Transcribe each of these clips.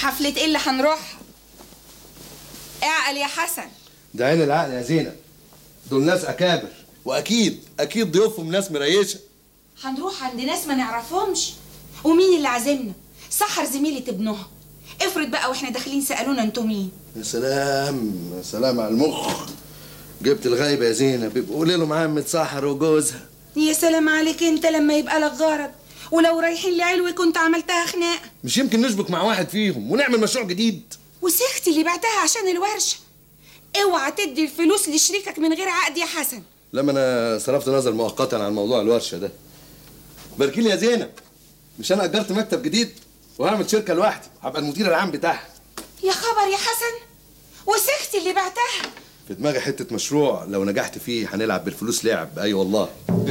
حفلة ايه اللي هنروح اعقل يا حسن ده عين العقل يا زينب دول ناس اكابر واكيد اكيد ضيوفهم ناس مريشه هنروح عند ناس ما نعرفهمش ومين اللي عازمنا سحر زميلة ابنها افرض بقى واحنا داخلين سألونا انتوا مين يا سلام يا سلام على المخ جبت الغايبة يا زينب يبقى قولي له محمد سحر وجوزها يا سلام عليك انت لما يبقى لك غرض ولو رايحين لعلوي كنت عملتها خناقه مش يمكن نشبك مع واحد فيهم ونعمل مشروع جديد وسختي اللي بعتها عشان الورشه اوعى تدي الفلوس لشريكك من غير عقد يا حسن لما انا صرفت نظر مؤقتا عن موضوع الورشه ده باركي لي يا زينب مش انا اجرت مكتب جديد وهعمل شركه لوحدي هبقى المدير العام بتاعها يا خبر يا حسن وسختي اللي بعتها في دماغي حته مشروع لو نجحت فيه هنلعب بالفلوس لعب اي والله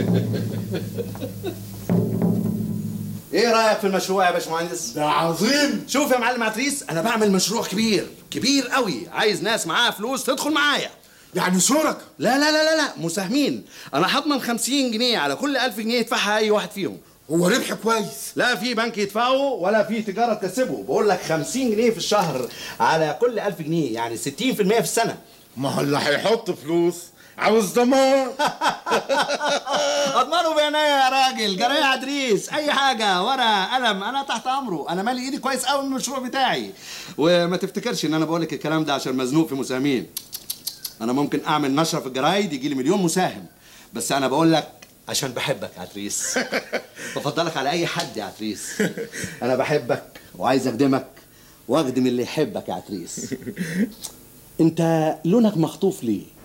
ايه رايك في المشروع يا باشمهندس ده عظيم شوف يا معلم عتريس انا بعمل مشروع كبير كبير قوي عايز ناس معاها فلوس تدخل معايا يعني شركة لا لا لا لا لا مساهمين انا هضمن 50 جنيه على كل 1000 جنيه يدفعها اي واحد فيهم هو ربح كويس لا في بنك يدفعه ولا في تجاره تكسبه بقول لك 50 جنيه في الشهر على كل 1000 جنيه يعني 60% في السنه ما هو اللي هيحط فلوس عاوز ضمان اضمنوا بعينيا يا راجل جرايه عدريس اي حاجه ورقه قلم انا تحت امره انا مالي ايدي كويس قوي من المشروع بتاعي وما تفتكرش ان انا بقول لك الكلام ده عشان مزنوق في مساهمين انا ممكن اعمل نشره في الجرايد يجي لي مليون مساهم بس انا بقول لك عشان بحبك يا عتريس بفضلك على اي حد يا عتريس انا بحبك وعايز اخدمك واخدم اللي يحبك يا عتريس انت لونك مخطوف ليه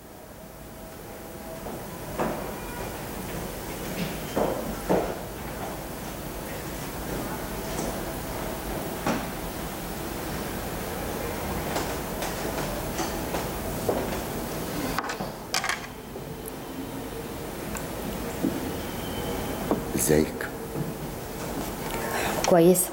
ازيك كويسة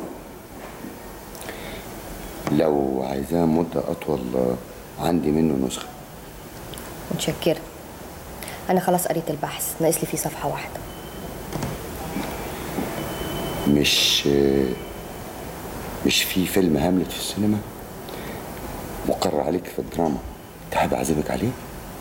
لو عايزاه مدة أطول آه، عندي منه نسخة متشكرة أنا خلاص قريت البحث ناقص لي فيه صفحة واحدة مش آه، مش في فيلم هاملت في السينما مقرر عليك في الدراما تحب أعزمك عليه؟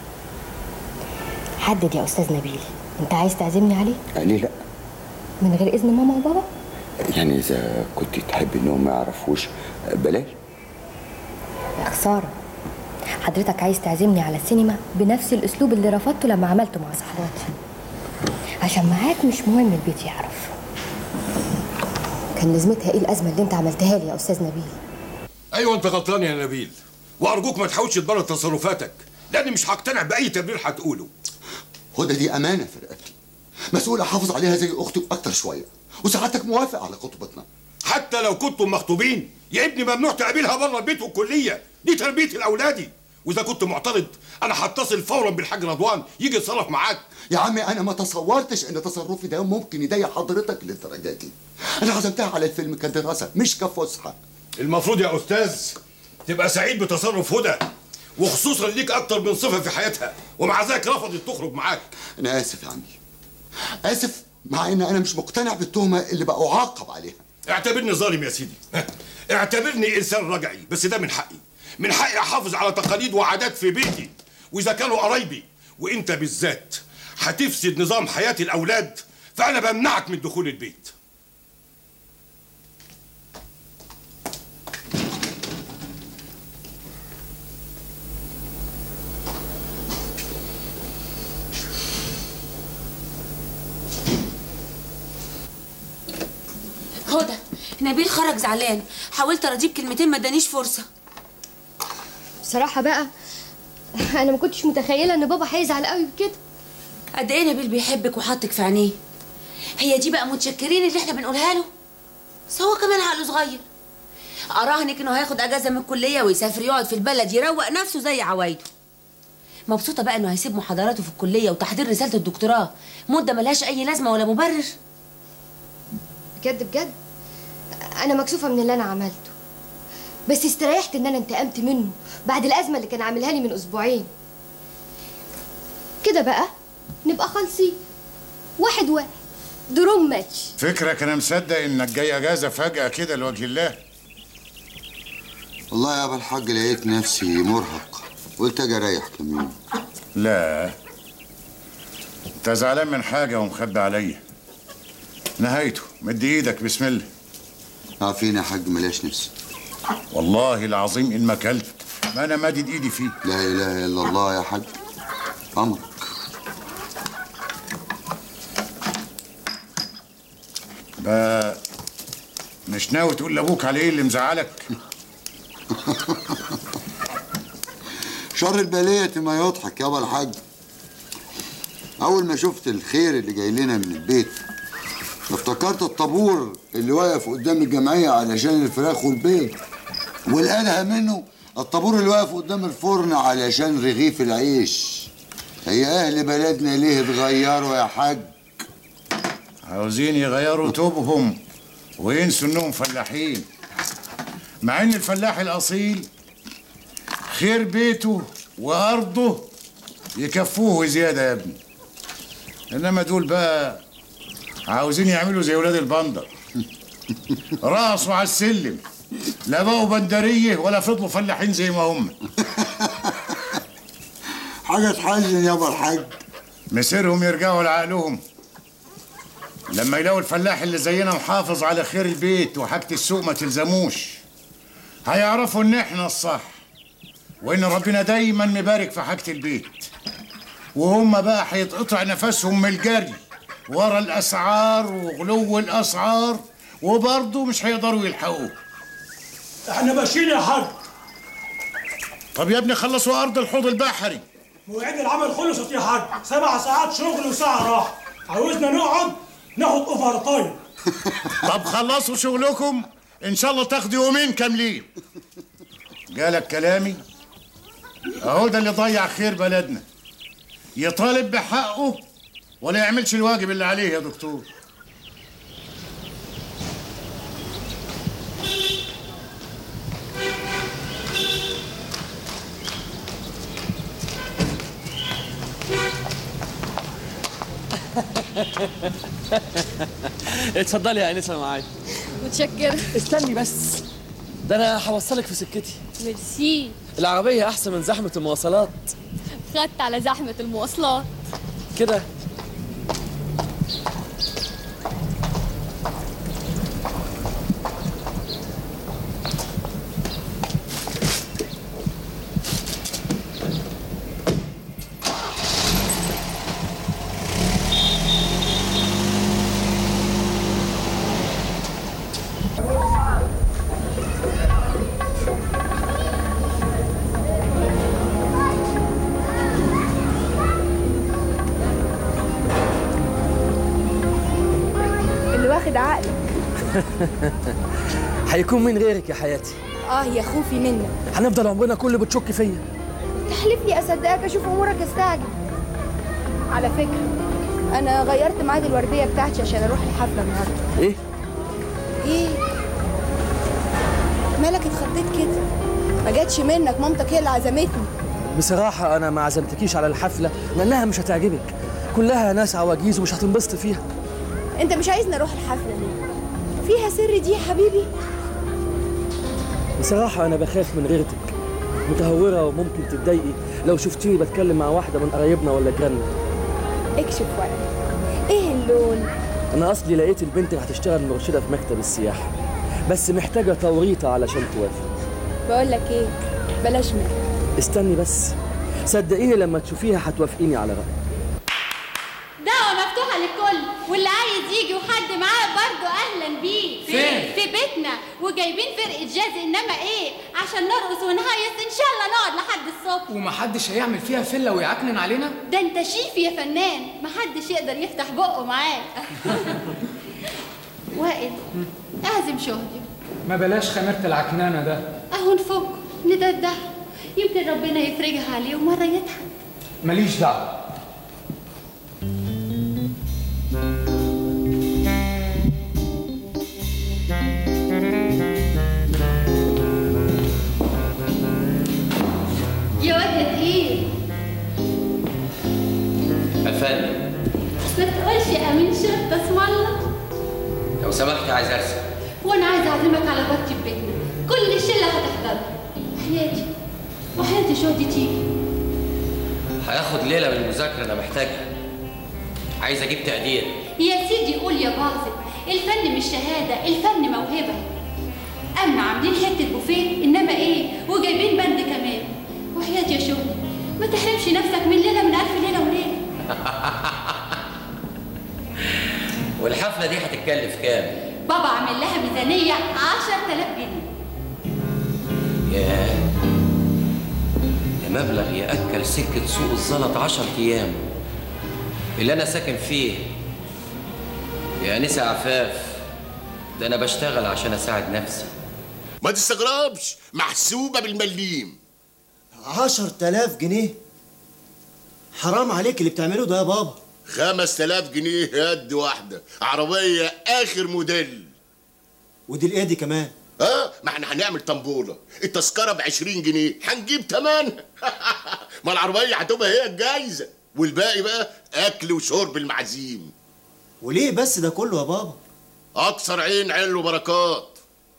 حدد يا أستاذ نبيل أنت عايز تعزمني عليه آه، ليه لأ؟ من غير إذن ماما وبابا يعني إذا كنت تحب إنهم ما يعرفوش آه، بلاش يا خسارة حضرتك عايز تعزمني على السينما بنفس الأسلوب اللي رفضته لما عملته مع صحباتي عشان معاك مش مهم البيت يعرف كان لازمتها ايه الأزمة اللي انت عملتها لي يا أستاذ نبيل ايوه انت غلطان يا نبيل وارجوك ما تحاولش تبرر تصرفاتك لاني مش هقتنع باي تبرير هتقوله هدى دي امانه في رقبتي مسؤول احافظ عليها زي اختي واكتر شويه وسعادتك موافق على خطوبتنا حتى لو كنتم مخطوبين يا ابني ممنوع تقابلها بره البيت والكليه دي تربيه الاولادي واذا كنت معترض انا هتصل فورا بالحاج رضوان يجي يتصرف معاك يا عمي انا ما تصورتش ان تصرفي ده ممكن يضايق حضرتك للدرجه دي انا عزمتها على الفيلم كدراسه مش كفسحه المفروض يا استاذ تبقى سعيد بتصرف هدى وخصوصا ليك اكتر من صفه في حياتها ومع ذلك رفضت تخرج معاك انا اسف يا عمي اسف مع ان انا مش مقتنع بالتهمه اللي بقى اعاقب عليها اعتبرني ظالم يا سيدي اعتبرني انسان رجعي بس ده من حقي من حقي احافظ على تقاليد وعادات في بيتي واذا كانوا قرايبي وانت بالذات هتفسد نظام حياه الاولاد فانا بمنعك من دخول البيت هدى نبيل خرج زعلان حاولت ارضيه بكلمتين ما ادانيش فرصه بصراحة بقى أنا ما كنتش متخيلة إن بابا هيزعل قوي بكده قد ايه نبيل بيحبك وحاطك في عينيه هي دي بقى متشكرين اللي احنا بنقولها له بس هو كمان عقله صغير اراهنك انه هياخد اجازه من الكليه ويسافر يقعد في البلد يروق نفسه زي عوايده مبسوطه بقى انه هيسيب محاضراته في الكليه وتحضير رساله الدكتوراه مده ملهاش اي لازمه ولا مبرر بجد بجد أنا مكسوفة من اللي أنا عملته بس استريحت إن أنا انتقمت منه بعد الأزمة اللي كان عاملها لي من أسبوعين كده بقى نبقى خالصين واحد واحد دروم ماتش فكرك انا مصدق انك جاي اجازه فجاه كده لوجه الله والله يا ابو الحاج لقيت نفسي مرهق قلت اجي اريح كم يوم لا انت زعلان من حاجة ومخبي عليا نهايته مد ايدك بسم الله عارفين يا حاج ملاش نفسي والله العظيم ان ما كلت ما انا مادد ايدي فيه لا اله الا الله يا حاج امرك بقى مش ناوي تقول لابوك على ايه اللي مزعلك شر البلية ما يضحك يابا الحاج أول ما شفت الخير اللي جاي لنا من البيت افتكرت الطابور اللي واقف قدام الجمعية علشان الفراخ والبيض والأدهى منه الطابور اللي واقف قدام الفرن علشان رغيف العيش هي أهل بلدنا ليه اتغيروا يا حاج عاوزين يغيروا توبهم وينسوا انهم فلاحين مع ان الفلاح الاصيل خير بيته وارضه يكفوه زياده يا ابني انما دول بقى عاوزين يعملوا زي ولاد البندر رقصوا على السلم لا بقوا بندريه ولا فضلوا فلاحين زي ما هم حاجة تحزن يابا الحاج مسيرهم يرجعوا لعقلهم لما يلاقوا الفلاح اللي زينا محافظ على خير البيت وحاجة السوق ما تلزموش هيعرفوا ان احنا الصح وان ربنا دايما مبارك في حاجة البيت وهم بقى هيتقطع نفسهم من الجري ورا الاسعار وغلو الاسعار وبرضه مش هيقدروا يلحقوه احنا ماشيين يا حاج طب يا ابني خلصوا ارض الحوض البحري مواعيد العمل خلصت يا حاج سبع ساعات شغل وساعة راحة عاوزنا نقعد ناخد اوفر تايم طب خلصوا شغلكم ان شاء الله تاخدوا يومين كاملين جالك كلامي اهو ده اللي ضيع خير بلدنا يطالب بحقه ولا يعملش الواجب اللي عليه يا دكتور اتفضلي يا انسه معايا متشكرة استني بس ده انا هوصلك في سكتي ميرسي العربيه احسن من زحمه المواصلات خدت على زحمة المواصلات كده اللي واخد عقلك هيكون من غيرك يا حياتي اه يا خوفي منك هنفضل عمرنا كله بتشك فيا تحلف لي اصدقك اشوف امورك استعجل على فكره انا غيرت ميعاد الورديه بتاعتي عشان اروح الحفله النهارده ايه ايه مالك اتخضيت كده ما جاتش منك مامتك هي اللي عزمتني بصراحه انا ما عزمتكيش على الحفله لانها مش هتعجبك كلها ناس عواجيز ومش هتنبسط فيها انت مش عايزني اروح الحفله ليه فيها سر دي يا حبيبي بصراحه انا بخاف من غيرتك متهوره وممكن تتضايقي لو شفتيني بتكلم مع واحده من قرايبنا ولا جيراننا اكشف ورقه ايه اللون انا اصلي لقيت البنت اللي هتشتغل مرشده في مكتب السياحه بس محتاجه توريطه علشان توافق بقول لك ايه بلاش منك استني بس صدقيني لما تشوفيها هتوافقيني على رايي دعوة مفتوحة للكل واللي عايز يجي وحد معاه برضه أهلا بيه فين؟ في بيتنا وجايبين فرقة جاز إنما إيه عشان نرقص ونهيص إن شاء الله نقعد لحد الصبح ومحدش هيعمل فيها فله ويعكنن علينا ده أنت شيف يا فنان محدش يقدر يفتح بقه معاك وائل اعزم شهدي ما بلاش خميرة العكنانة ده أهو نفك ندده يمكن ربنا يفرجها عليه ومرة يضحك ماليش دعوة يا واد يا تقيل الفن ما تقولش يا أمين شرط اسم الله لو سمحت عايز ارسم وانا عايزه اعزمك على بارتي في بيتنا كل الشله هتحضر وحياتي وحياتي شهدي تيجي هياخد ليله من المذاكره انا محتاجها عايز اجيب تقدير يا سيدي قول يا باظت الفن مش شهادة الفن موهبة أما عاملين حتة بوفيه إنما إيه وجايبين بند كمان وحياتي يا شهدي ما تحرمش نفسك من ليلة من ألف ليلة وليلة والحفله دي هتتكلف كام بابا عامل لها ميزانية 10000 جنيه ياه ده مبلغ ياكل سكه سوق الزلط 10 ايام اللي انا ساكن فيه يا نسا عفاف ده انا بشتغل عشان اساعد نفسي ما تستغربش محسوبة بالمليم عشر تلاف جنيه حرام عليك اللي بتعمله ده يا بابا خمس تلاف جنيه يد واحدة عربية آخر موديل ودي الإيدي كمان اه ما احنا هنعمل طنبولة التذكرة ب 20 جنيه هنجيب تمن ما العربية هتبقى هي الجايزة والباقي بقى أكل وشرب المعازيم وليه بس ده كله يا بابا أكثر عين عين وبركات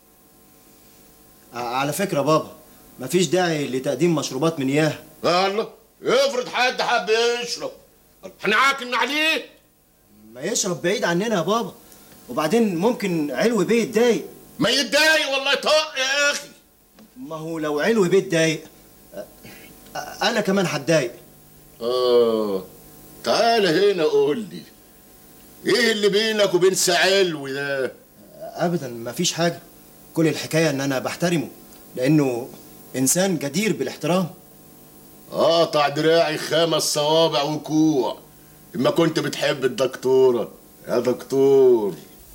ع- على فكرة بابا مفيش داعي لتقديم مشروبات من إياها الله افرض حد حب يشرب هنعاكن عليه ما يشرب بعيد عننا يا بابا وبعدين ممكن علو بيه يتضايق ما يتضايق والله طاق يا أخي ما هو لو علو بيه اتضايق أ- أ- أنا كمان هتضايق آه تعال هنا قول لي إيه اللي بينك وبين سعلوي ده؟ أبدا مفيش حاجة كل الحكاية إن أنا بحترمه لأنه إنسان جدير بالاحترام قاطع دراعي خمس صوابع وكوع اما كنت بتحب الدكتورة يا دكتور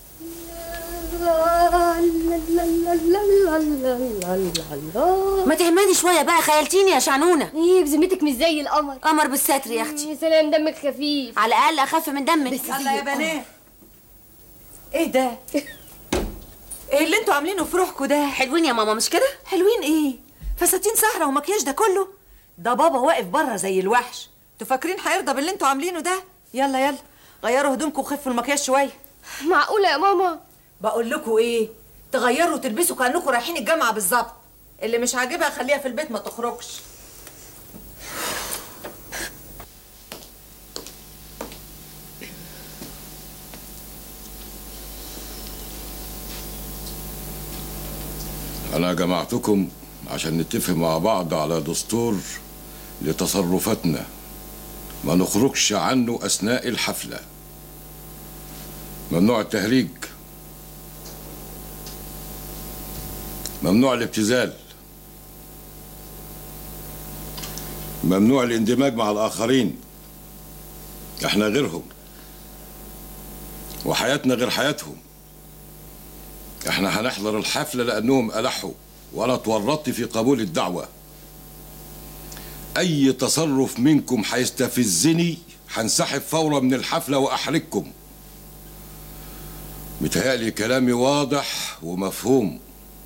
ما تهمني شويه بقى خيلتيني يا شعنونه ايه بذمتك مش زي القمر قمر بالستر يا اختي يا سلام دمك خفيف على الاقل اخف من دمك الله يا بنات ايه ده ايه اللي انتوا عاملينه في روحكوا ده حلوين يا ماما مش كده حلوين ايه فساتين سهره ومكياج ده كله ده بابا واقف بره زي الوحش انتوا فاكرين هيرضى باللي انتوا عاملينه ده يلا يلا غيروا هدومكم وخفوا المكياج شويه معقوله يا ماما بقول لكم ايه تغيروا وتلبسوا كانكم رايحين الجامعه بالظبط اللي مش عاجبها خليها في البيت ما تخرجش أنا جمعتكم عشان نتفق مع بعض على دستور لتصرفاتنا ما نخرجش عنه أثناء الحفلة ممنوع التهريج ممنوع الابتذال ممنوع الاندماج مع الآخرين احنا غيرهم وحياتنا غير حياتهم احنا هنحضر الحفلة لأنهم ألحوا وأنا اتورطت في قبول الدعوة أي تصرف منكم هيستفزني هنسحب فورا من الحفلة وأحرجكم متهيألي كلامي واضح ومفهوم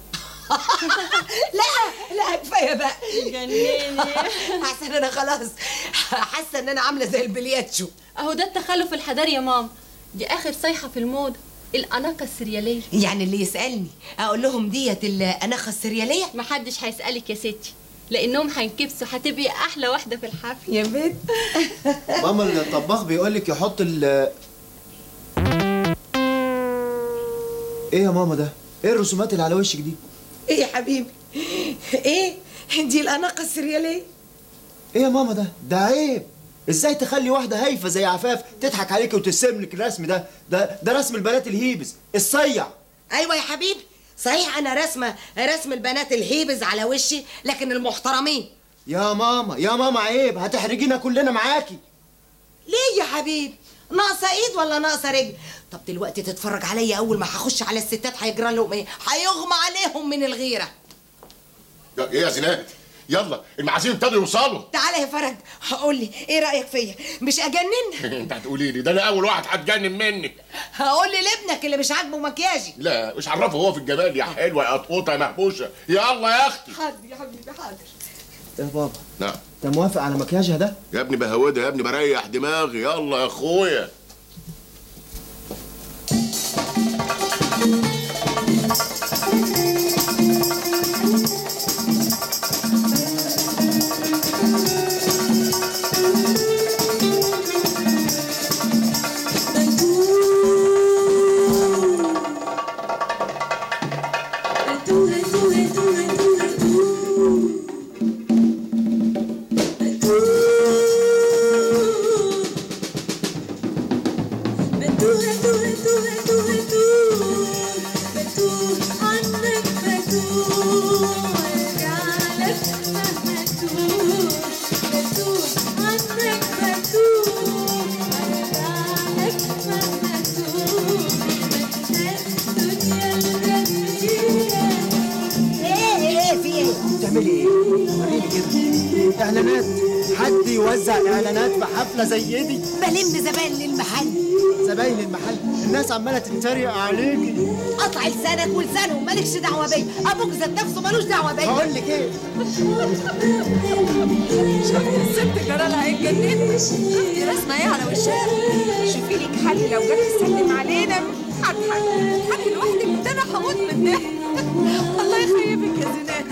لا لا كفايه بقى جنني احسن انا خلاص حاسه ان انا عامله زي البلياتشو اهو ده التخلف الحضاري يا ماما دي اخر صيحه في الموضه الاناقه السرياليه يعني اللي يسالني اقول لهم ديت الاناقه السرياليه محدش هيسالك يا ستي لانهم هينكبسوا هتبقي احلى واحده في الحفل يا بنت ماما الطباخ بيقول لك يحط ال ايه يا ماما ده؟ ايه الرسومات اللي على وشك دي؟ ايه يا حبيبي ايه دي الاناقه السرياليه ايه يا ماما ده؟ ده عيب ازاي تخلي واحدة هايفة زي عفاف تضحك عليك وترسم لك الرسم ده؟ ده ده رسم البنات الهيبز الصيع ايوه يا حبيبي صحيح انا رسمه رسم البنات الهيبز على وشي لكن المحترمين يا ماما يا ماما عيب هتحرجينا كلنا معاكي ليه يا حبيبي ناقصه ايد ولا ناقصه رجل طب دلوقتي تتفرج عليا اول ما هخش على الستات هيجرى لهم ايه هيغمى عليهم من الغيره يا- ايه يا زينات يلا المعازيم ابتدوا يوصلوا تعالى يا فرج قول لي ايه رايك فيا مش اجنن انت هتقولي لي ده انا اول واحد هتجنن منك هقول لي لابنك اللي مش عاجبه مكياجي لا مش عرفه هو في الجمال يا حلوه يا قطقوطه يا محبوشه يلا يا اختي حاضر يا حبيبي حاضر يا بابا نعم انت موافق على مكياجها ده؟ يا ابني بهودها يا ابني بريح دماغي يلا يا اخويا اعلانات حد يوزع اعلانات في حفله زي دي بلم زباين للمحل زباين المحل الناس عماله تتريق عليكي قطع لسانك ولسانهم مالكش دعوه بيا ابوك ذات نفسه ملوش دعوه بيا هقول لك ايه شفت الست جرالها اتجننت شفتي رسمه ايه على وشها شوفي لك حل لو جت تسلم علينا هضحك تضحكي لوحدك ده انا هموت من الضحك الله يخيبك يا زينات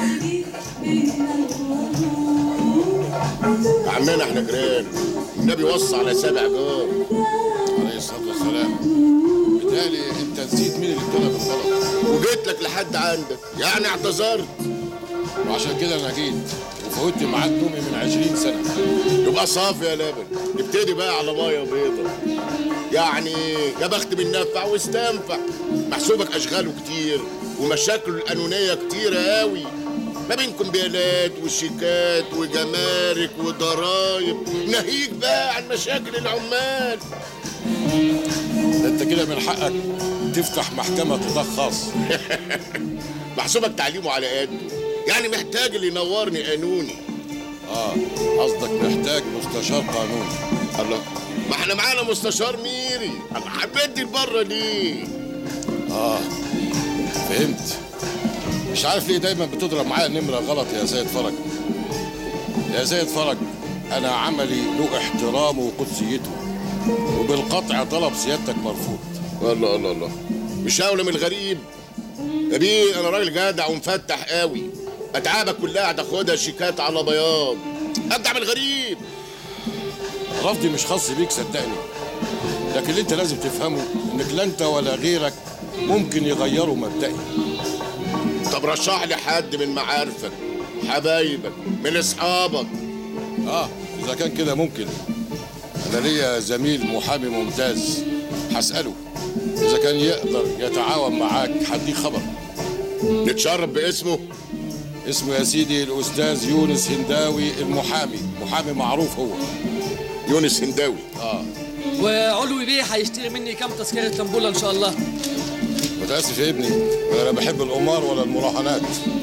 يا عمنا احنا جيران النبي وصى على سابع جار عليه الصلاه والسلام بالتالي انت نسيت مين اللي ابتدى بالغلط وجيت لك لحد عندك يعني اعتذرت وعشان كده انا جيت وفوتت ميعاد نومي من 20 سنه يبقى صافي يا لبن نبتدي بقى على ميه بيضة يعني يا بخت من نفع واستنفع محسوبك اشغاله كتير ومشاكله القانونيه كتيره قوي ما بين كمبيالات وشيكات وجمارك وضرايب ناهيك بقى عن مشاكل العمال ده انت كده من حقك تفتح محكمه قضاء خاص محسوبك تعليمه على قده يعني محتاج اللي ينورني قانوني اه قصدك محتاج مستشار قانوني الله ما احنا معانا مستشار ميري انا حبيت البره دي اه فهمت مش عارف ليه دايما بتضرب معايا نمره غلط يا زايد فرج يا زايد فرج انا عملي له احترامه وقدسيته وبالقطع طلب سيادتك مرفوض الله الله الله مش اولى من الغريب يا بيه انا راجل جدع ومفتح قوي اتعابك كلها هتاخدها شيكات على بياض ابدع من الغريب رفضي مش خاص بيك صدقني لكن اللي انت لازم تفهمه انك لا انت ولا غيرك ممكن يغيروا مبدئي طب رشح لي حد من معارفك حبايبك من اصحابك اه اذا كان كده ممكن انا ليا زميل محامي ممتاز هساله اذا كان يقدر يتعاون معاك هديك خبر نتشرف باسمه اسمه يا سيدي الاستاذ يونس هنداوي المحامي محامي معروف هو يونس هنداوي اه وعلوي بيه هيشتري مني كام تذكره تنبوله ان شاء الله متاسف يا ابني انا لا بحب القمار ولا المراهنات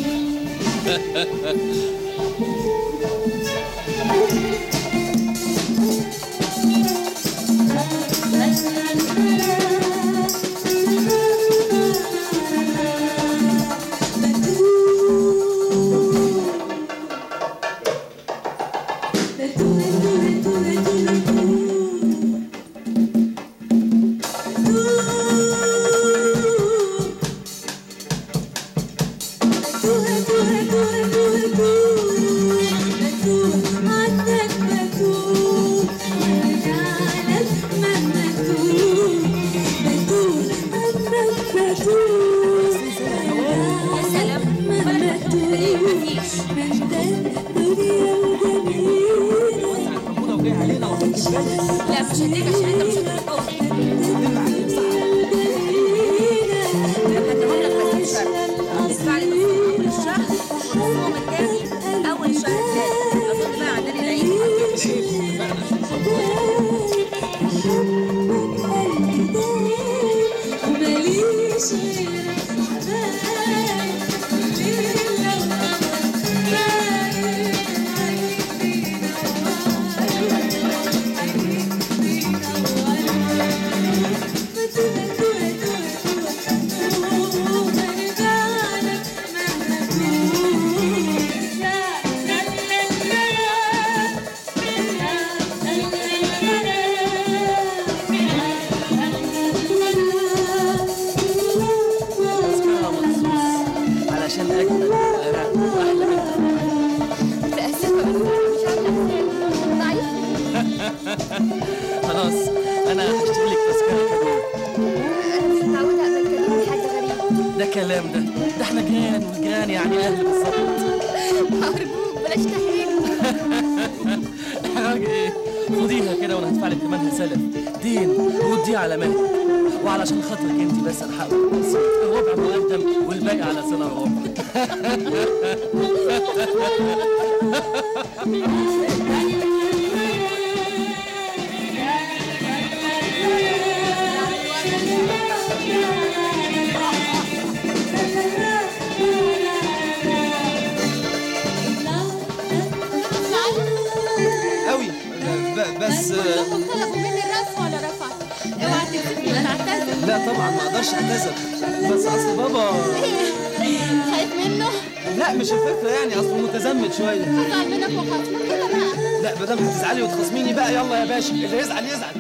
لا مش هديك عشان انت مش هتحطهم هديهم لك بس بشرط تدفع لي نصهم اول الشهر ونصهم التاني اول الشهر التاني اظن بقى عندنا العيد ماليش تذكره مخصوص علشان اجمل وارق واحلى بنت متأسفة بس أنا مش عاملة حسابي ضعيف خلاص انا هشتري لك تذكره كادو أنا مش متعودة أقبل كلمة حد غريب ده كلام ده ده احنا جيران والجيران يعني اهل بالظبط أرجوك بلاش تحريج حاجه ايه خديها كده وانا هدفع لك ثمنها سلف دين ودي على مهلك وعلشان خاطرك انت بس انا هقول بس الربع مقدم والباقي على سنه وربع ما اقدرش اعتذر بس اصل بابا خايف منه؟ لا مش الفكره يعني اصله متزمت شويه هزعل منك وخصمك كده بقى لا ما دام هتزعلي وتخصميني بقى يلا يا باشا اللي يزعل يزعل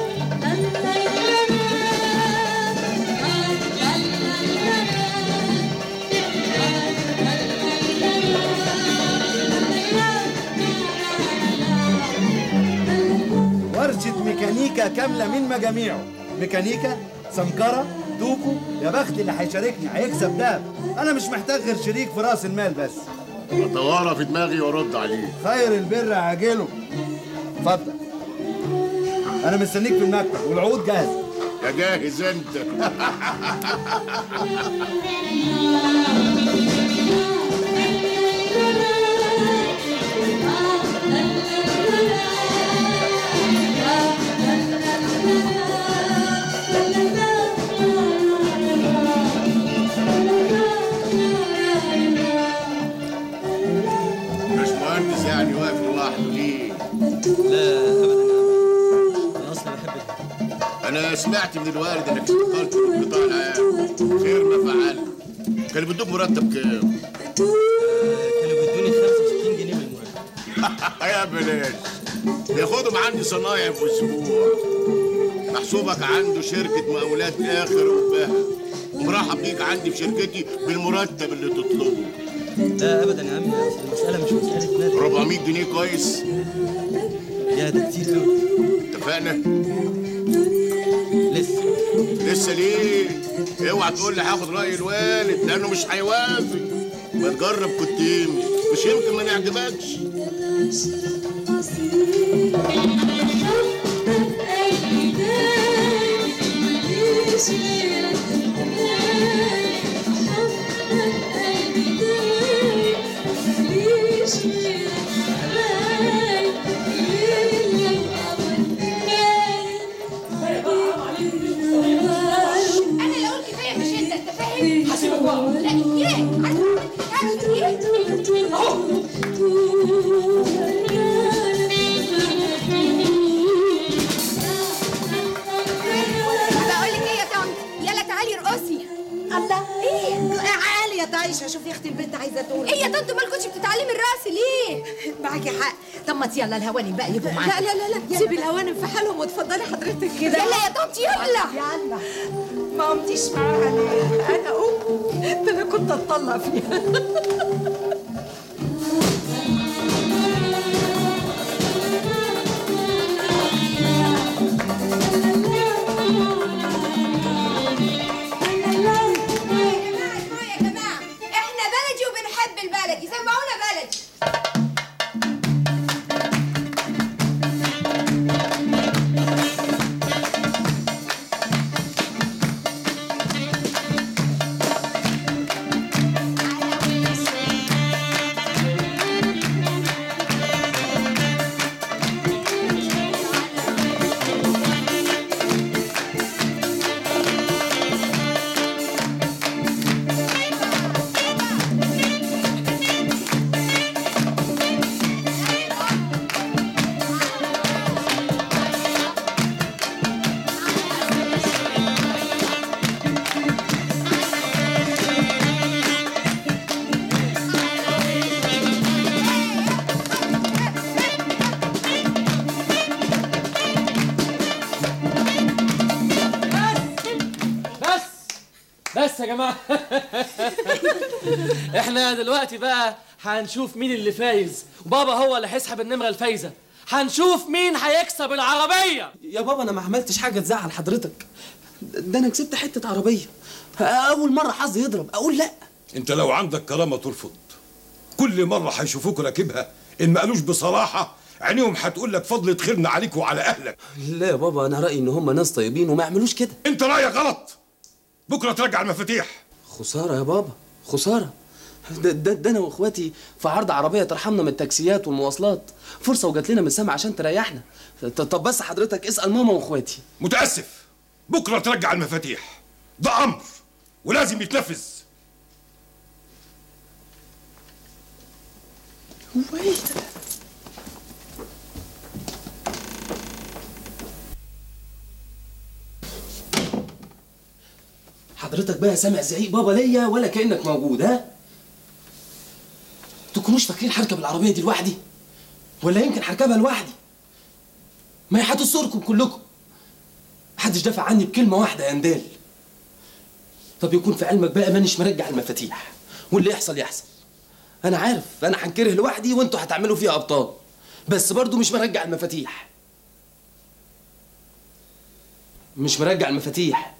ورشة ميكانيكا كاملة من مجاميعه ميكانيكا سمكرة دوكو يا بخت اللي هيشاركني هيكسب دهب انا مش محتاج غير شريك في راس المال بس طوارة في دماغي وارد عليه خير البر عاجله اتفضل انا مستنيك في المكتب والعقود جاهزه يا جاهز انت مش مهندس يعني واقف لوحده ليه؟ لا ابدا انا اصلا بحبك انا سمعت من الوالد انك اشتغلت في القطاع العام خير ما فعل كان بيدوك مرتب كام؟ كانوا بيدوني 65 جنيه من المرتب يا بلاش بياخدهم عندي صنايعي في اسبوع محسوبك عنده شركة مقاولات آخر وفاها ومرحب بيك عندي في شركتي بالمرتب اللي تطلبه لا ابدا يا عم أصل المساله مش مساله مال 400 جنيه كويس يا ده كتير قوي اتفقنا لسه لسه ليه اوعى تقول لي هاخد رأي الوالد لأنه مش هيوافق ما تجرب كتيمي مش يمكن ما نعجبكش انا اللي اقول كفايه مش انت انت فاهم؟ هسيبك بقى. لا ايه؟ عايز ايه؟ بقول لك ايه يا طنط يلا تعالي ارقصي الله ايه عالي يا طايشه شوفي يا اختي البنت عايزه تقول ايه يا طنط مال كنتش بتتعلمي الرقص ليه معاكي حق طب ما يلا الهوانم بقى يبقوا معاكي لا لا لا لا سيبي الهوانم في حالهم واتفضلي حضرتك كده يلا يا طنط يلا يلا ما قمتيش معاها ليه؟ انا ام ده انا كنت اتطلع فيها يا جماعه احنا بلدي وبنحب البلدي سمعونا بلدي بس بس يا جماعه احنا دلوقتي بقى هنشوف مين اللي فايز وبابا هو اللي هيسحب النمره الفايزه هنشوف مين هيكسب العربيه يا بابا انا ما عملتش حاجه تزعل حضرتك ده انا كسبت حته عربيه اول مره حظي يضرب اقول لا انت لو عندك كرامه ترفض كل مره هيشوفوك راكبها ان ما قالوش بصراحه عينيهم هتقول لك فضلة خيرنا عليك وعلى اهلك لا يا بابا انا رايي ان هم ناس طيبين وما يعملوش كده انت رايك غلط بكره ترجع المفاتيح خساره يا بابا خساره ده, ده, ده انا واخواتي في عرض عربيه ترحمنا من التاكسيات والمواصلات فرصه وجات لنا من السما عشان تريحنا ط- طب بس حضرتك اسال ماما واخواتي متاسف بكره ترجع المفاتيح ده امر ولازم يتنفذ هو ايه ده حضرتك بقى سامع زعيق بابا ليا ولا كانك موجود ها تكونوش فاكرين هركب العربيه دي لوحدي ولا يمكن هركبها لوحدي ما هي هتصوركم كلكم محدش دافع عني بكلمه واحده يا ندال طب يكون في علمك بقى مانيش مرجع المفاتيح واللي يحصل يحصل انا عارف انا هنكره لوحدي وانتوا هتعملوا فيها ابطال بس برضو مش مرجع المفاتيح مش مرجع المفاتيح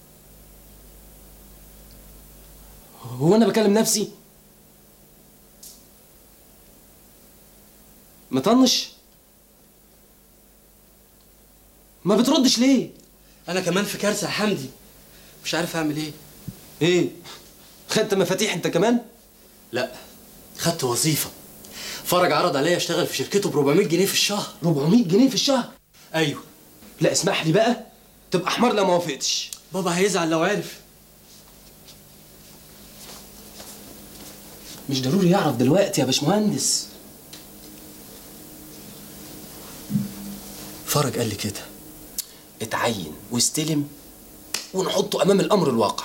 هو انا بكلم نفسي مطنش ما بتردش ليه انا كمان في كارثه يا حمدي مش عارف اعمل ايه ايه خدت مفاتيح انت كمان لا خدت وظيفه فرج عرض عليا اشتغل في شركته ب 400 جنيه في الشهر 400 جنيه في الشهر ايوه لا اسمح لي بقى تبقى حمار لو ما وافقتش بابا هيزعل لو عرف مش ضروري يعرف دلوقتي يا باشمهندس فرج قال لي كده اتعين واستلم ونحطه امام الامر الواقع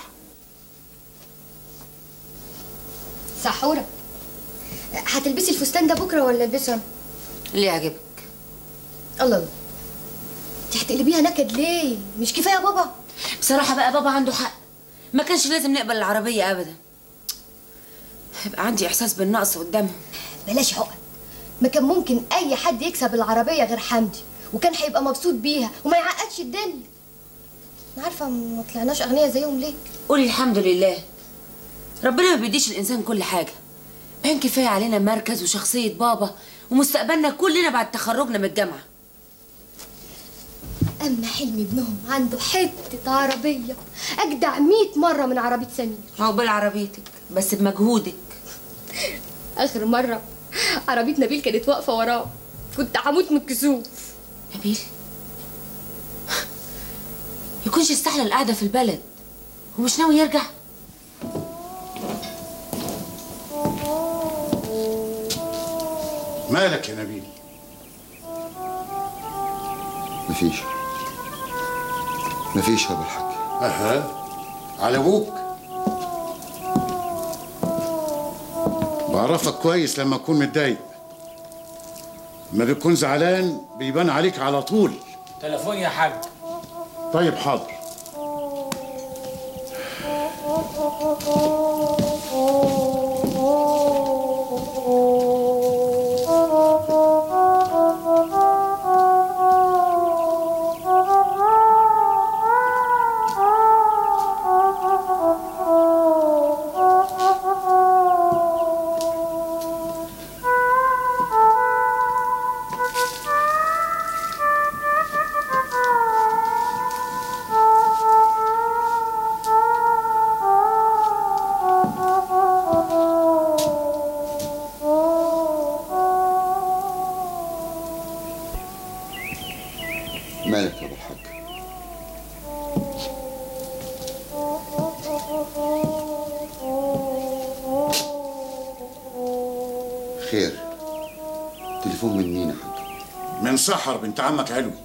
سحورة هتلبسي الفستان ده بكره ولا البسه انا؟ اللي يعجبك الله الله انت هتقلبيها نكد ليه؟ مش كفايه بابا؟ بصراحة بقى بابا عنده حق ما كانش لازم نقبل العربية أبدا هيبقى عندي إحساس بالنقص قدامهم بلاش عقد ما كان ممكن اي حد يكسب العربيه غير حمدي وكان هيبقى مبسوط بيها وما يعقدش الدنيا انا عارفه ما طلعناش اغنياء زيهم ليه قولي الحمد لله ربنا ما بيديش الإنسان كل حاجة باين كفاية علينا مركز وشخصية بابا ومستقبلنا كلنا بعد تخرجنا من الجامعة اما حلمي ابنهم عنده حته عربيه اجدع 100 مره من عربيه سمير عقبال عربيتك بس بمجهودك اخر مره عربيه نبيل كانت واقفه وراه كنت هموت من الكسوف نبيل يكونش استحلى القعدة في البلد ومش ناوي يرجع مالك يا نبيل مفيش مفيش يا ابو الحاج اها على ابوك بعرفك كويس لما اكون متضايق لما بتكون زعلان بيبان عليك على طول تليفون يا حاج طيب حاضر مالك يا ابو الحاج خير تليفون من مين يا حاج من سحر بنت عمك علوي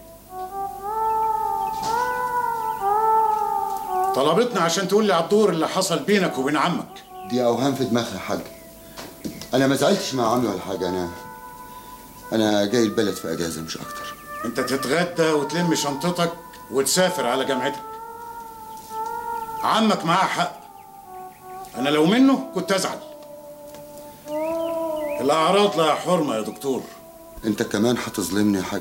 طلبتنا عشان تقول لي على الدور اللي حصل بينك وبين عمك دي اوهام في دماغها يا حاج انا ما زعلتش مع عمي ولا حاجه انا انا جاي البلد في اجازه مش اكتر انت تتغدى وتلم شنطتك وتسافر على جامعتك عمك معاه حق انا لو منه كنت ازعل الاعراض لها حرمه يا دكتور انت كمان هتظلمني يا حاج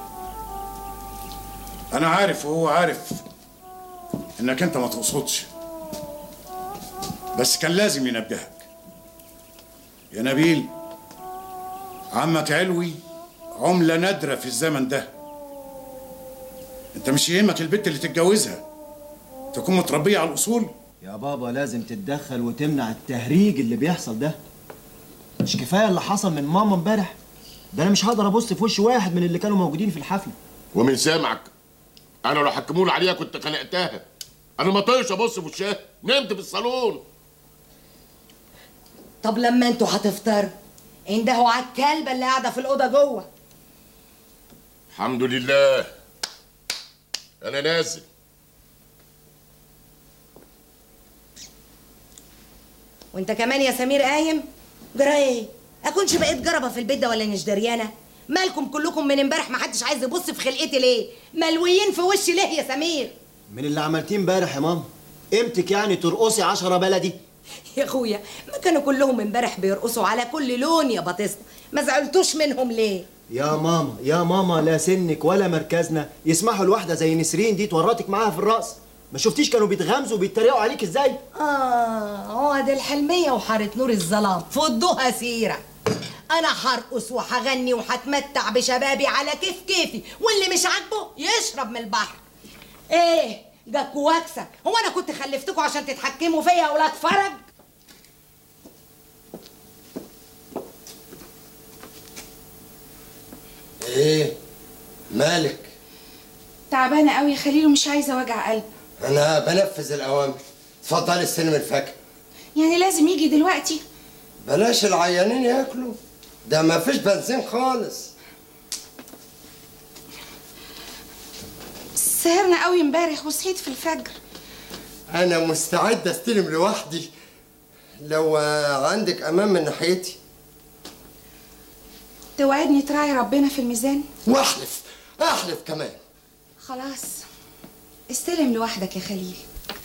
انا عارف وهو عارف انك انت ما تقصدش بس كان لازم ينبهك يا نبيل عمك علوي عملة نادرة في الزمن ده انت مش يهمك البنت اللي تتجوزها تكون متربية على الأصول يا بابا لازم تتدخل وتمنع التهريج اللي بيحصل ده مش كفايه اللي حصل من ماما امبارح ده انا مش هقدر ابص في وش واحد من اللي كانوا موجودين في الحفله ومن سامعك انا لو حكموا لي عليها كنت خنقتها انا ما طيش ابص في وشها نمت في الصالون طب لما انتوا هتفطروا اندهوا على الكلبه اللي قاعده في الاوضه جوه الحمد لله انا نازل وانت كمان يا سمير قايم جرى ايه اكونش بقيت جربه في البيت ده ولا مش دريانه مالكم كلكم من امبارح ما حدش عايز يبص في خلقتي ليه ملويين في وشي ليه يا سمير من اللي عملتيه امبارح يا ماما قيمتك يعني ترقصي عشرة بلدي يا اخويا ما كانوا كلهم امبارح بيرقصوا على كل لون يا بطيستا ما زعلتوش منهم ليه يا ماما يا ماما لا سنك ولا مركزنا يسمحوا لواحدة زي نسرين دي تورطك معاها في الرقص ما شفتيش كانوا بيتغمزوا وبيتريقوا عليك ازاي اه عقد الحلميه وحاره نور الظلام فضوها سيره انا هرقص وهغني وهتمتع بشبابي على كيف كيفي واللي مش عاجبه يشرب من البحر ايه جاك واكسه هو انا كنت خلفتكم عشان تتحكموا فيا ولا اتفرج ايه مالك تعبانه قوي يا خليل ومش عايزه وجع قلب انا بنفذ الاوامر اتفضلي استلم الفاكهه يعني لازم يجي دلوقتي بلاش العيانين ياكلوا ده ما فيش بنزين خالص سهرنا قوي امبارح وصحيت في الفجر انا مستعد استلم لوحدي لو آه، عندك امان من ناحيتي توعدني تراعي ربنا في الميزان واحلف احلف كمان خلاص استلم لوحدك يا خليل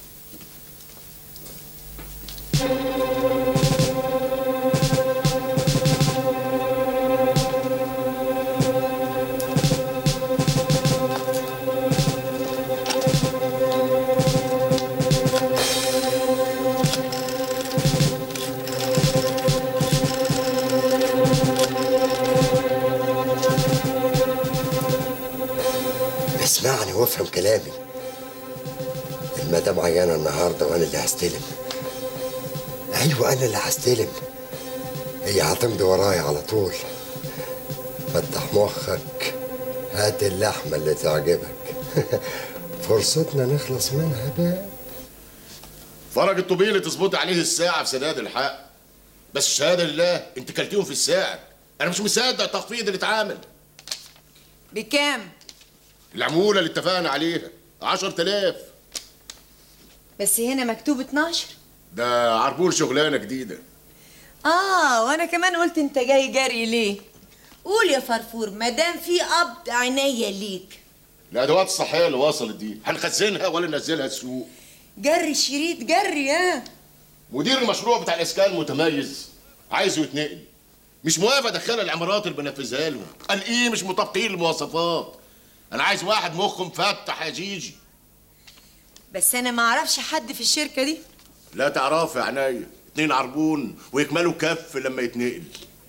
اسمعني وافهم كلامي المدام عيانه النهارده وانا اللي هستلم ايوه انا اللي هستلم هي هتمضي ورايا على طول فتح مخك هات اللحمه اللي تعجبك فرصتنا نخلص منها بقى فرج الطوبيلي تظبط عليه الساعة في سداد الحق بس الشهادة لله انت كلتيهم في الساعة انا مش مصدق التخفيض اللي اتعمل بكام العمولة اللي اتفقنا عليها 10000 بس هنا مكتوب 12 ده عربون شغلانة جديدة اه وانا كمان قلت انت جاي جري ليه قول يا فرفور مادام في قبض عينيا ليك الادوات الصحية اللي وصلت دي هنخزنها ولا ننزلها السوق جري شريط جري ها مدير المشروع بتاع الاسكان متميز عايزه يتنقل مش موافق ادخلها العمارات اللي بنفذها له قال ايه مش مطابقين المواصفات انا عايز واحد مخه مفتح يا جيجي بس انا ما اعرفش حد في الشركه دي لا تعرف يا عينيا اتنين عربون ويكملوا كف لما يتنقل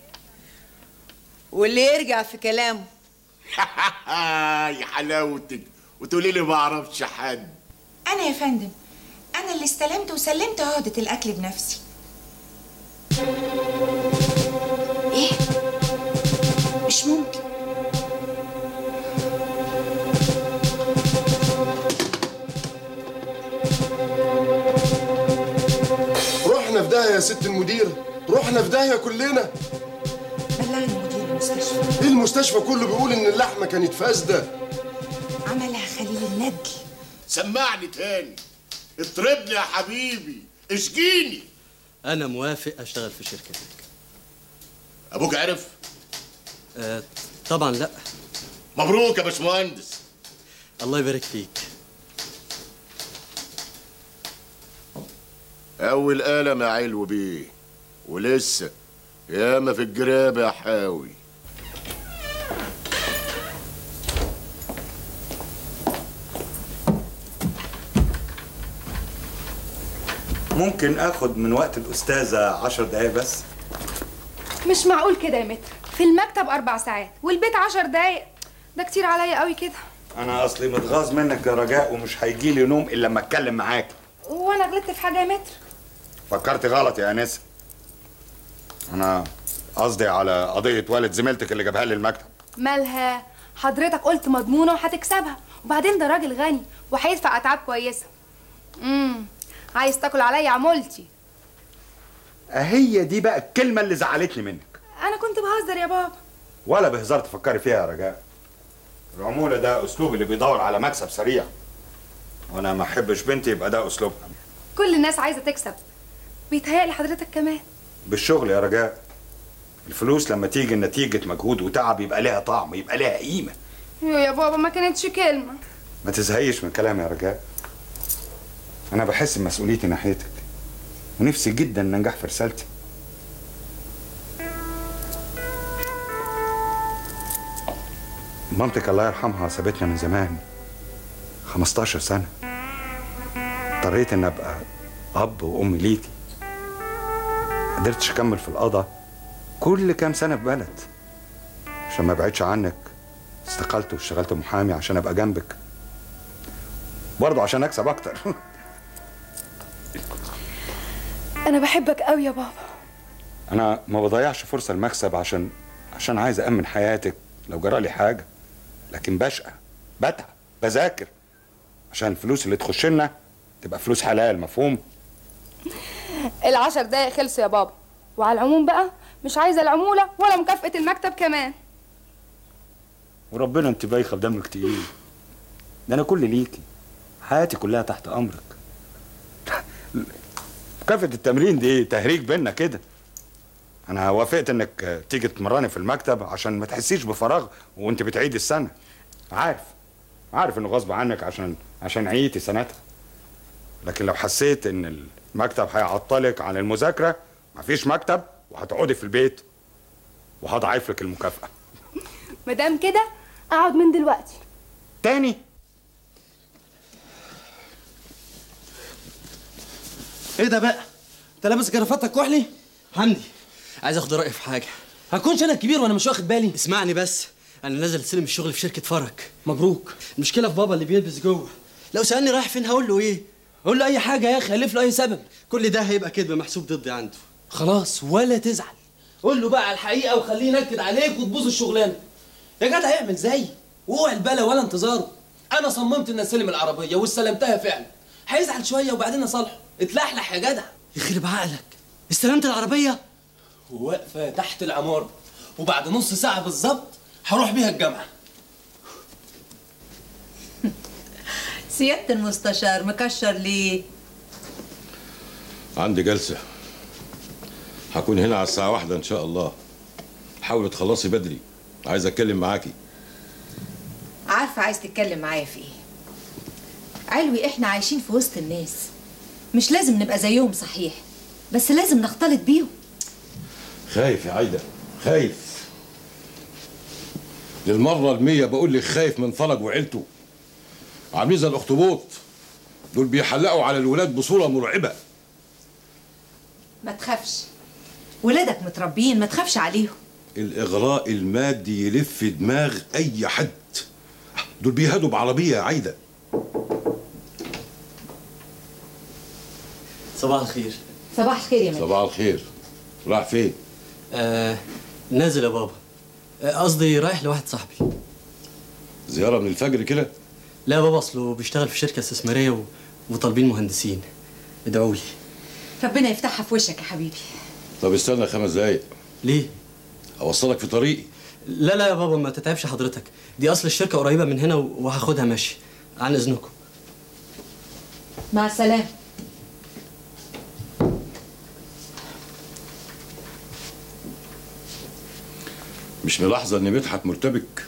واللي يرجع في كلامه يا حلاوتك وتقولي لي ما اعرفش حد انا يا فندم انا اللي استلمت وسلمت عقده الاكل بنفسي ايه مش ممكن رحنا في داهيه يا ست المدير رحنا في داهيه كلنا بلغني مدير المستشفى ايه المستشفى كله بيقول ان اللحمه كانت فاسده عملها خليل الندل سمعني تاني اضربني يا حبيبي اشجيني انا موافق اشتغل في شركتك ابوك عرف آه طبعا لا مبروك يا باشمهندس الله يبارك فيك اول قلم يا علو بيه ولسه ياما في الجراب يا حاوي ممكن اخد من وقت الاستاذه عشر دقايق بس مش معقول كده يا متر في المكتب أربع ساعات والبيت عشر دقايق ده كتير عليا قوي كده انا اصلي متغاظ منك يا رجاء ومش هيجي لي نوم الا لما اتكلم معاك وانا غلطت في حاجه يا متر فكرت غلط يا انسه انا قصدي على قضيه والد زميلتك اللي جابها لي المكتب مالها حضرتك قلت مضمونه وهتكسبها وبعدين ده راجل غني وهيدفع اتعاب كويسه امم عايز تاكل عليا عمولتي هي دي بقى الكلمه اللي زعلتني منك انا كنت بهزر يا بابا ولا بهزار تفكري فيها يا رجاء العموله ده اسلوب اللي بيدور على مكسب سريع وانا ما احبش بنتي يبقى ده اسلوبها كل الناس عايزه تكسب بيتهيألي حضرتك كمان بالشغل يا رجاء الفلوس لما تيجي نتيجة مجهود وتعب يبقى ليها طعم يبقى ليها قيمة يو يا بابا ما كانتش كلمة ما تزهقيش من كلامي يا رجاء أنا بحس بمسؤوليتي ناحيتك ونفسي جدا إن أنجح في رسالتي مامتك الله يرحمها سابتنا من زمان 15 سنة اضطريت إن أبقى أب وأم ليكي قدرتش أكمل في القضاء كل كام سنة في بلد عشان ما ابعدش عنك استقلت واشتغلت محامي عشان ابقى جنبك برضه عشان اكسب اكتر أنا بحبك قوي يا بابا انا ما بضيعش فرصه المكسب عشان عشان عايز امن حياتك لو جرالي حاجه لكن بشقى بتعب بذاكر عشان الفلوس اللي تخش لنا تبقى فلوس حلال مفهوم العشر دقايق خلصوا يا بابا وعلى العموم بقى مش عايزة العمولة ولا مكافأة المكتب كمان وربنا انت بايخه بدمك تقيل ده انا كل ليكي حياتي كلها تحت امرك مكافأة التمرين دي تهريج بينا كده انا وافقت انك تيجي تمرني في المكتب عشان ما تحسيش بفراغ وانت بتعيد السنه عارف عارف انه غصب عنك عشان عشان عييتي سنتها لكن لو حسيت ان المكتب هيعطلك عن المذاكره مفيش مكتب وهتقعدي في البيت وهضاعف لك المكافاه مادام كده أقعد من دلوقتي تاني ايه ده بقى انت لابس جرافاتك كحلي حمدي عايز اخد رايي في حاجه هكونش انا الكبير وانا مش واخد بالي اسمعني بس انا نازل استلم الشغل في شركه فرج مبروك المشكله في بابا اللي بيلبس جوه لو سالني رايح فين هقول له ايه اقول له اي حاجه يا اخي الف له اي سبب كل ده هيبقى كذب محسوب ضدي عنده خلاص ولا تزعل قول له بقى على الحقيقه وخليه ينكد عليك وتبوظ الشغلانه يا جدع اعمل زيي واوعى البلا ولا انتظاره انا صممت ان استلم العربيه واستلمتها فعلا هيزعل شويه وبعدين اصالحه اتلحلح يا جدع يخرب عقلك استلمت العربيه واقفه تحت العماره وبعد نص ساعه بالظبط هروح بيها الجامعه سيادة المستشار مكشر ليه؟ عندي جلسة هكون هنا على الساعة واحدة إن شاء الله حاولي تخلصي بدري عايز أتكلم معاكي عارفة عايز تتكلم معايا في ايه علوي احنا عايشين في وسط الناس مش لازم نبقى زيهم صحيح بس لازم نختلط بيهم خايف يا عايدة خايف للمرة المية بقول لك خايف من فرج وعيلته عاملين زي الأخطبوط دول بيحلقوا على الولاد بصورة مرعبة ما تخافش ولادك متربيين ما تخافش عليهم الإغراء المادي يلف دماغ أي حد دول بيهدوا بعربية يا عايدة صباح الخير صباح الخير يا مجدي صباح الخير راح فين؟ آه نازل يا بابا آه، قصدي رايح لواحد صاحبي زيارة من الفجر كده؟ لا يا بابا اصله بيشتغل في شركه استثماريه و... وطالبين مهندسين ادعوا لي ربنا يفتحها في وشك يا حبيبي طب استنى خمس دقايق ليه؟ أوصلك في طريقي لا لا يا بابا ما تتعبش حضرتك دي اصل الشركه قريبه من هنا و- وهاخدها ماشي عن اذنكم مع السلامة مش ملاحظة إن مدحت مرتبك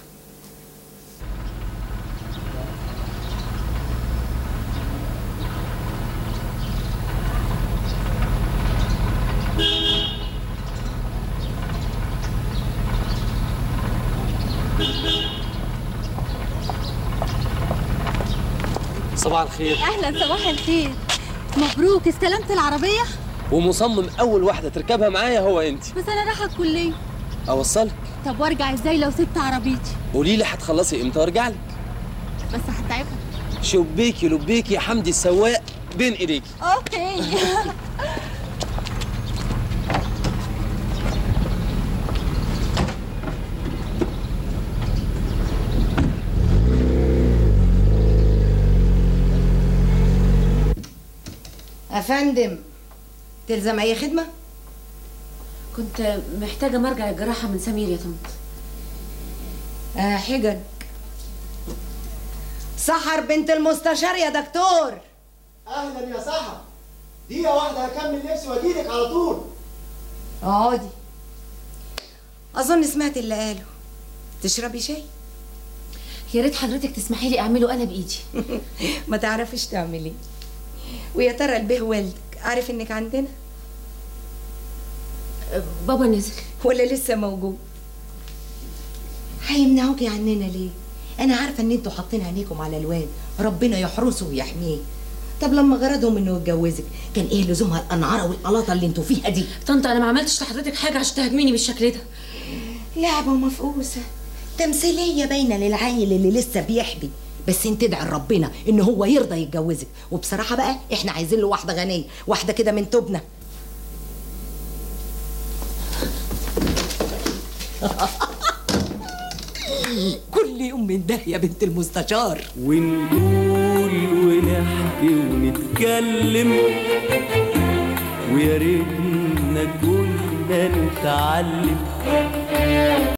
صباح الخير اهلا صباح الخير مبروك استلمت العربيه ومصمم اول واحده تركبها معايا هو انت بس انا رايحه الكليه اوصلك طب وارجع ازاي لو سبت عربيتي قولي لي هتخلصي امتى وارجع لك بس هتعبك شبيكي لبيكي يا حمدي السواق بين ايديكي اوكي افندم تلزم اي خدمه كنت محتاجة مرجع الجراحة من سمير يا طنط آه حجج سحر بنت المستشار يا دكتور اهلا يا سحر دقيقه واحده هكمل لبسي واجيلك على طول اقعدي اظن سمعت اللي قاله تشربي شاي يا ريت حضرتك تسمحي لي اعمله انا بايدي ما تعرفيش تعملي ويا ترى البيه والدك عارف انك عندنا بابا نزل ولا لسه موجود هيمنعوكي عننا ليه انا عارفه ان انتوا حاطين عينيكم على الواد ربنا يحرسه ويحميه طب لما غرضهم انه يتجوزك كان ايه لزومها القنعره والقلاطه اللي انتوا فيها دي طنط انا ما عملتش لحضرتك حاجه عشان تهاجميني بالشكل ده لعبه مفقوسه تمثيليه باينه للعيل اللي لسه بيحبي بس انت ادعي لربنا ان هو يرضى يتجوزك وبصراحه بقى احنا عايزين له واحده غنيه واحده كده من توبنا كل يوم من ده يا بنت المستشار ونقول ونحكي ونتكلم ويا ريتنا كنا نتعلم